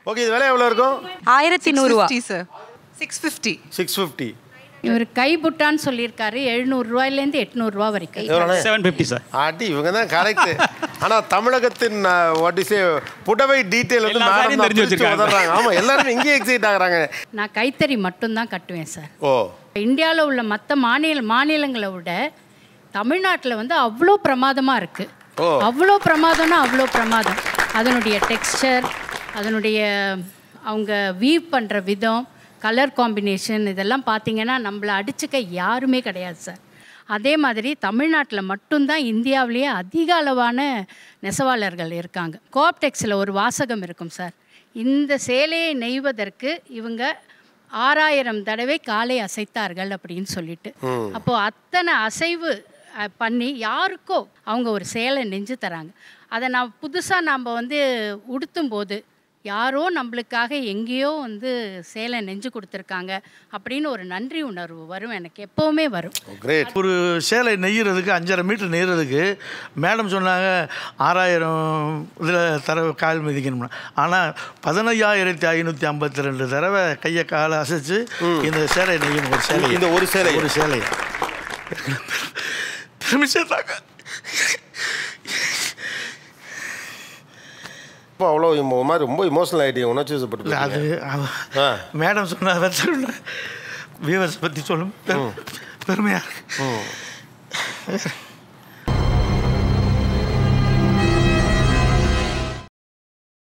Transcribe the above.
Okay இது விலை எவ்வளோ இருக்கும் ஆயிரத்தி நூறுரூவா sir six fifty six fifty இவர் கைபுட்டான்னு சொல்லியிருக்காரு எழுநூறுரூவாயிலேருந்து எட்நூறுரூவா வரைக்கும் எவ்வளோண்ணே செவன் ஃபிஃப்டி சார் ஆட்டி இவங்க தான் கரெக்ட் ஆனால் தமிழகத்தின் வாட் இஸ் புடவை டீட்டெயில் வந்து எல்லா மேடம் சாரியும் தான் தெரிஞ்சு பிரிச்சு வச்சிருக்காங்க. உதறாங்க ஆமாம் எல்லாரும் இங்கேயே எக்ஸைட் ஆகுறாங்க நான் கைத்தறி மட்டும்தான் கட்டுவேன் சார் ஓ இந்தியாவில் உள்ள மற்ற மாநில மாநிலங்களை விட தமிழ்நாட்டில் வந்து அவ்வளோ பிரமாதமாக இருக்குது ஓ. அவ்வளோ பிரமாதம்னா அவ்வளோ பிரமாதம் அதனுடைய டெக்ஸ்சர் அதனுடைய அவங்க வீவ் பண்ணுற விதம் கலர் காம்பினேஷன் இதெல்லாம் பார்த்தீங்கன்னா நம்மளை அடிச்சுக்க யாருமே கிடையாது சார் அதே மாதிரி தமிழ்நாட்டில் மட்டும்தான் இந்தியாவிலேயே அதிக அளவான நெசவாளர்கள் இருக்காங்க கோஆப்டெக்ஸில் ஒரு வாசகம் இருக்கும் சார் இந்த சேலையை நெய்வதற்கு இவங்க ஆறாயிரம் தடவை காலை அசைத்தார்கள் அப்படின்னு சொல்லிட்டு அப்போ அத்தனை அசைவு அஹ், பண்ணி யாருக்கோ அவங்க ஒரு சேலை நெஞ்சு தராங்க அதை நான் புதுசாக நாம் வந்து உடுத்தும் போது யாரோ நம்மளுக்காக எங்கேயோ வந்து சேலை நெஞ்சு கொடுத்துருக்காங்க அப்படின்னு ஒரு நன்றி உணர்வு வரும் எனக்கு எப்போவுமே வரும் கிரேட் ஒரு சேலை நெய்யறதுக்கு அஞ்சரை மீட்டர் நெய்யறதுக்கு மேடம் சொன்னாங்க ஆறாயிரம் இதில் தர கால் மிதிக்கணும்னா ஆனால் பதினையாயிரத்தி ஐநூற்றி ஐம்பத்தி ரெண்டு தடவை கையை காலை அசைச்சு இந்த சேலை நெய்யணும் ஒரு சேலை இந்த ஒரு சேலை. ஒரு சேலை பெருமிச்சாங்க இப்போ அவ்வளோ இம்ம- ஒரு மாதிரி ரொம்ப இமோஷனல் ஆகிட்டீங்க உணர்ச்சி வசப்பட்டு இல்லை அது அவ- ஆ. மேடம் சொன்ன வியூவர்ஸ் பற்றி சொல்லும் பெருமையாக